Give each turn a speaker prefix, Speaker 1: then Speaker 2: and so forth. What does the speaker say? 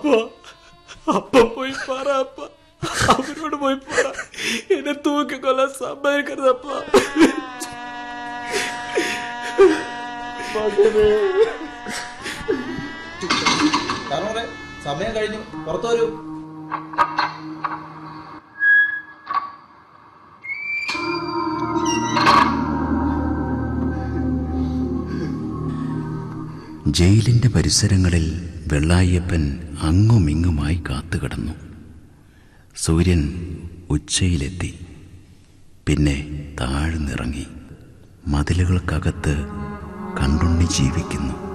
Speaker 1: അപ്പം പോയി പറ അപ്പ അവരോട് പോയി പറ എന്നെ തൂക്കിക്കൊല്ലാൻ സമ്മതിക്കരുതപ്പ
Speaker 2: കാരണം സമയം കഴിഞ്ഞു പുറത്തു വരൂ
Speaker 3: ജയിലിന്റെ പരിസരങ്ങളിൽ വെള്ളായപ്പൻ അങ്ങുമിങ്ങുമായി കാത്തുകിടന്നു സൂര്യൻ ഉച്ചയിലെത്തി പിന്നെ താഴ്ന്നിറങ്ങി മതിലുകൾക്കകത്ത് കണ്ടുണ്ണി ജീവിക്കുന്നു